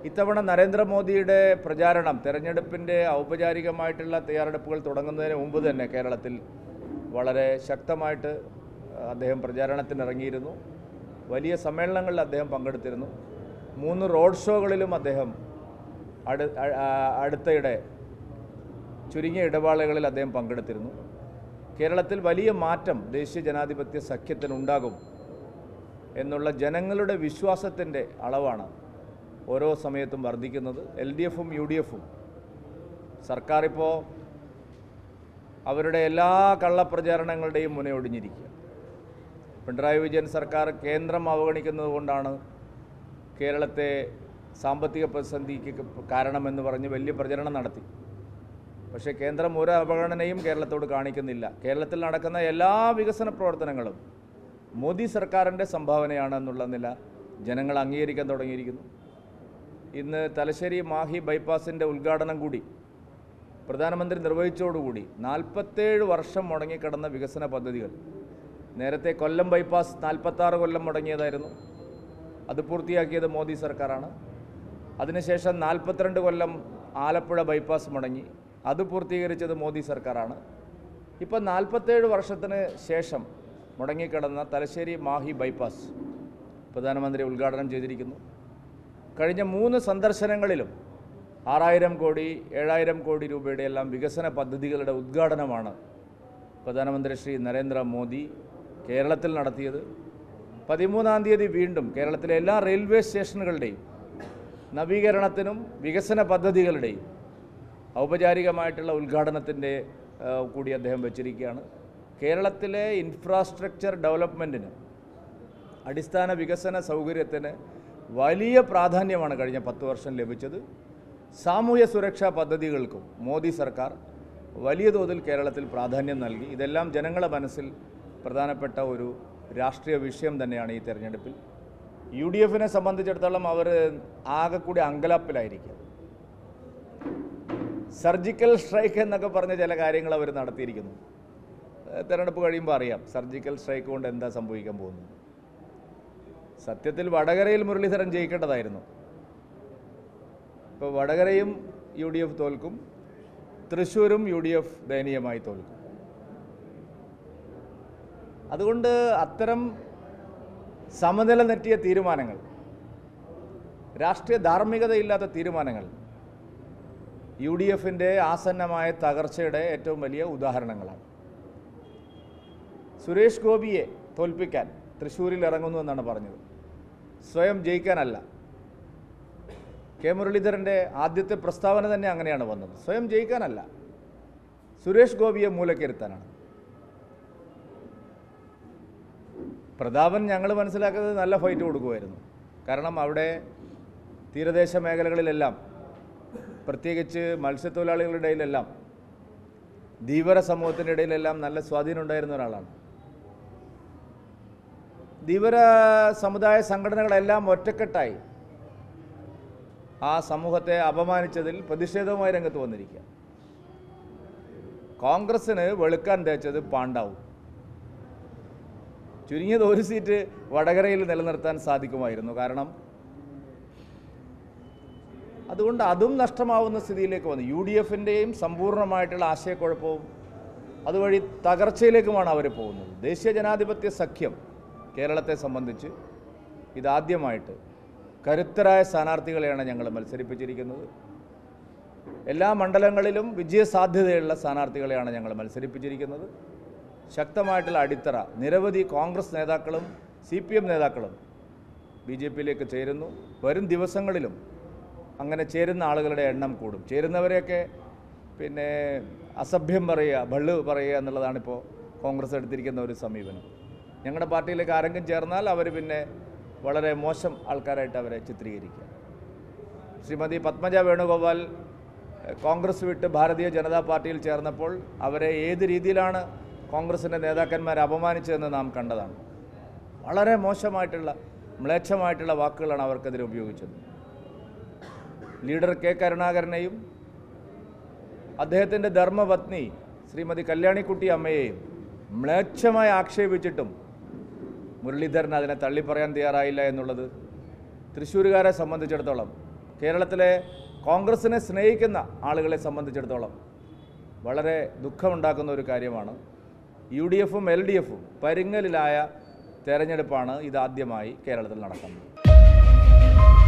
ഇത്തവണ നരേന്ദ്രമോദിയുടെ പ്രചാരണം തെരഞ്ഞെടുപ്പിൻ്റെ ഔപചാരികമായിട്ടുള്ള തയ്യാറെടുപ്പുകൾ തുടങ്ങുന്നതിന് മുമ്പ് തന്നെ കേരളത്തിൽ വളരെ ശക്തമായിട്ട് അദ്ദേഹം പ്രചാരണത്തിന് ഇറങ്ങിയിരുന്നു വലിയ സമ്മേളനങ്ങളിൽ അദ്ദേഹം പങ്കെടുത്തിരുന്നു മൂന്ന് റോഡ് ഷോകളിലും അദ്ദേഹം അടു അ- ആ- അടുത്തയിടെ ചുരുങ്ങിയ ഇടപാടുകളിൽ അദ്ദേഹം പങ്കെടുത്തിരുന്നു കേരളത്തിൽ വലിയ മാറ്റം ദേശീയ ജനാധിപത്യ സഖ്യത്തിനുണ്ടാകും എന്നുള്ള ജനങ്ങളുടെ വിശ്വാസത്തിൻ്റെ അളവാണ് ഓരോ സമയത്തും വർദ്ധിക്കുന്നത് എൽ ഡി എഫും യു ഡി എഫും സർക്കാർ ഇപ്പോൾ അവരുടെ എല്ലാ കള്ളപ്രചാരണങ്ങളുടെയും മുനയൊടിഞ്ഞിരിക്കുക പിണറായി വിജയൻ സർക്കാർ കേന്ദ്രം അവഗണിക്കുന്നത് കൊണ്ടാണ് കേരളത്തെ സാമ്പത്തിക പ്രതിസന്ധിക്ക് കാരണമെന്ന് പറഞ്ഞ് വലിയ പ്രചരണം നടത്തി പക്ഷേ കേന്ദ്രം ഒരു അവഗണനയും കേരളത്തോട് കാണിക്കുന്നില്ല കേരളത്തിൽ നടക്കുന്ന എല്ലാ വികസന പ്രവർത്തനങ്ങളും മോദി സർക്കാരിൻ്റെ സംഭാവനയാണ് എന്നുള്ള നില ജനങ്ങൾ അംഗീകരിക്കാൻ തുടങ്ങിയിരിക്കുന്നു ഇന്ന് തലശ്ശേരി മാഹി ബൈപ്പാസിൻ്റെ ഉദ്ഘാടനം കൂടി പ്രധാനമന്ത്രി നിർവഹിച്ചതോടുകൂടി നാൽപ്പത്തേഴ് വർഷം മുടങ്ങിക്കിടന്ന വികസന പദ്ധതികൾ നേരത്തെ കൊല്ലം ബൈപ്പാസ് നാൽപ്പത്താറ് കൊല്ലം മുടങ്ങിയതായിരുന്നു അത് പൂർത്തിയാക്കിയത് മോദി സർക്കാരാണ് അതിനുശേഷം നാൽപ്പത്തിരണ്ട് കൊല്ലം ആലപ്പുഴ ബൈപ്പാസ് മുടങ്ങി അത് പൂർത്തീകരിച്ചത് മോദി സർക്കാരാണ് ഇപ്പം നാൽപ്പത്തേഴ് വർഷത്തിന് ശേഷം മുടങ്ങിക്കിടന്ന തലശ്ശേരി മാഹി ബൈപ്പാസ് പ്രധാനമന്ത്രി ഉദ്ഘാടനം ചെയ്തിരിക്കുന്നു കഴിഞ്ഞ മൂന്ന് സന്ദർശനങ്ങളിലും ആറായിരം കോടി ഏഴായിരം കോടി രൂപയുടെ എല്ലാം വികസന പദ്ധതികളുടെ ഉദ്ഘാടനമാണ് പ്രധാനമന്ത്രി ശ്രീ നരേന്ദ്രമോദി കേരളത്തിൽ നടത്തിയത് പതിമൂന്നാം തീയതി വീണ്ടും കേരളത്തിലെ എല്ലാ റെയിൽവേ സ്റ്റേഷനുകളുടെയും നവീകരണത്തിനും വികസന പദ്ധതികളുടെയും ഔപചാരികമായിട്ടുള്ള ഉദ്ഘാടനത്തിൻ്റെ ആ, കൂടി അദ്ദേഹം വെച്ചിരിക്കുകയാണ് കേരളത്തിലെ ഇൻഫ്രാസ്ട്രക്ചർ ഡെവലപ്മെൻറ്റിന് അടിസ്ഥാന വികസന സൗകര്യത്തിന് വലിയ പ്രാധാന്യമാണ് കഴിഞ്ഞ പത്ത് വർഷം ലഭിച്ചത് സാമൂഹ്യ സുരക്ഷാ പദ്ധതികൾക്കും മോദി സർക്കാർ വലിയ തോതിൽ കേരളത്തിൽ പ്രാധാന്യം നൽകി ഇതെല്ലാം ജനങ്ങളുടെ മനസ്സിൽ പ്രധാനപ്പെട്ട ഒരു രാഷ്ട്രീയ വിഷയം തന്നെയാണ് ഈ തെരഞ്ഞെടുപ്പിൽ യു ഡി എഫിനെ സംബന്ധിച്ചിടത്തോളം അവർ ആകെ കൂടി അങ്കലാപ്പിലായിരിക്കും സർജിക്കൽ സ്ട്രൈക്ക് എന്നൊക്കെ പറഞ്ഞ ചില കാര്യങ്ങൾ അവർ നടത്തിയിരിക്കുന്നു ഏഹ് തെരഞ്ഞെടുപ്പ് കഴിയുമ്പോൾ അറിയാം സർജിക്കൽ സ്ട്രൈക്ക് കൊണ്ട് എന്താ സംഭവിക്കാൻ പോകുന്നത് സത്യത്തിൽ വടകരയിൽ മുരളീധരൻ ജയിക്കേണ്ടതായിരുന്നു ഇപ്പോൾ വടകരയും യു ഡി എഫ് തോൽക്കും തൃശ്ശൂരും യു ഡി എഫ് ദയനീയമായി തോൽക്കും അതുകൊണ്ട് അത്തരം സമനില നെറ്റിയ തീരുമാനങ്ങൾ രാഷ്ട്രീയ ധാർമ്മികതയില്ലാത്ത തീരുമാനങ്ങൾ യു ഡി എഫിൻ്റെ ആസന്നമായ തകർച്ചയുടെ ഏറ്റവും വലിയ ഉദാഹരണങ്ങളാണ് സുരേഷ് ഗോപിയെ തോൽപ്പിക്കാൻ തൃശ്ശൂരിൽ ഇറങ്ങുന്നു എന്നാണ് പറഞ്ഞത് സ്വയം ജയിക്കാനല്ല കെ മുരളീധരൻ്റെ ആദ്യത്തെ പ്രസ്താവന തന്നെ അങ്ങനെയാണ് വന്നത് സ്വയം ജയിക്കാനല്ല സുരേഷ് ഗോപിയെ മൂലക്കിരുത്താനാണ് പ്രതാപൻ ഞങ്ങൾ മനസ്സിലാക്കുന്നത് നല്ല ഫൈറ്റ് കൊടുക്കുമായിരുന്നു കാരണം അവിടെ തീരദേശ മേഖലകളിലെല്ലാം പ്രത്യേകിച്ച് മത്സ്യത്തൊഴിലാളികളുടെ ഇടയിലെല്ലാം ധീവര സമൂഹത്തിൻ്റെ ഇടയിലെല്ലാം നല്ല സ്വാധീനം ഉണ്ടായിരുന്ന ഒരാളാണ് ധീവര സമുദായ സംഘടനകളെല്ലാം ഒറ്റക്കെട്ടായി ആ സമൂഹത്തെ അപമാനിച്ചതിൽ പ്രതിഷേധവുമായി രംഗത്ത് വന്നിരിക്കുക കോൺഗ്രസ്സിന് വെളുക്കാൻ തേച്ചത് പാണ്ടാവും ചുരുങ്ങിയത് ഒരു സീറ്റ് വടകരയിൽ നിലനിർത്താൻ സാധിക്കുമായിരുന്നു കാരണം അതുകൊണ്ട് അതും നഷ്ടമാവുന്ന സ്ഥിതിയിലേക്ക് വന്നു യു ഡി എഫിൻ്റെയും സമ്പൂർണ്ണമായിട്ടുള്ള ആശയക്കുഴപ്പവും അതുവഴി തകർച്ചയിലേക്കുമാണ് അവർ പോകുന്നത് ദേശീയ ജനാധിപത്യ സഖ്യം കേരളത്തെ സംബന്ധിച്ച് ഇതാദ്യമായിട്ട് കരുത്തരായ സ്ഥാനാർത്ഥികളെയാണ് ഞങ്ങൾ മത്സരിപ്പിച്ചിരിക്കുന്നത് എല്ലാ മണ്ഡലങ്ങളിലും വിജയസാധ്യതയുള്ള സ്ഥാനാർത്ഥികളെയാണ് ഞങ്ങൾ മത്സരിപ്പിച്ചിരിക്കുന്നത് ശക്തമായിട്ടുള്ള അടിത്തറ നിരവധി കോൺഗ്രസ് നേതാക്കളും സി പി എം നേതാക്കളും ബി ജെ പിയിലേക്ക് ചേരുന്നു വരും ദിവസങ്ങളിലും അങ്ങനെ ചേരുന്ന ആളുകളുടെ എണ്ണം കൂടും ചേരുന്നവരെയൊക്കെ പിന്നെ അസഭ്യം പറയുക ഭള്ള് പറയുക എന്നുള്ളതാണിപ്പോൾ കോൺഗ്രസ് എടുത്തിരിക്കുന്ന ഒരു സമീപനം ഞങ്ങളുടെ പാർട്ടിയിലേക്ക് ആരെങ്കിലും ചേർന്നാൽ അവർ പിന്നെ വളരെ മോശം ആൾക്കാരായിട്ട് അവരെ ചിത്രീകരിക്കുക ശ്രീമതി പത്മജ വേണുഗോപാൽ എഹ്, കോൺഗ്രസ് വിട്ട് ഭാരതീയ ജനതാ പാർട്ടിയിൽ ചേർന്നപ്പോൾ അവരെ ഏത് രീതിയിലാണ് കോൺഗ്രസിൻ്റെ നേതാക്കന്മാർ അപമാനിച്ചതെന്ന് നാം കണ്ടതാണ് വളരെ മോശമായിട്ടുള്ള മ്ലേച്ഛമായിട്ടുള്ള വാക്കുകളാണ് അവർക്കെതിരെ ഉപയോഗിച്ചത് ലീഡർ കെ കരുണാകരനെയും അദ്ദേഹത്തിൻ്റെ ധർമ്മപത്നി ശ്രീമതി കല്യാണിക്കുട്ടി അമ്മയെയും മ്ലേച്ഛമായി ആക്ഷേപിച്ചിട്ടും മുരളീധരൻ അതിനെ തള്ളിപ്പറയാൻ തയ്യാറായില്ല എന്നുള്ളത് തൃശ്ശൂരുകാരെ സംബന്ധിച്ചിടത്തോളം കേരളത്തിലെ കോൺഗ്രസിനെ സ്നേഹിക്കുന്ന ആളുകളെ സംബന്ധിച്ചിടത്തോളം വളരെ ദുഃഖമുണ്ടാക്കുന്ന ഒരു കാര്യമാണ് യു ഡി എഫും എൽ ഡി എഫും പരുങ്ങലിലായ തെരഞ്ഞെടുപ്പാണ് ഇതാദ്യമായി കേരളത്തിൽ നടക്കുന്നത്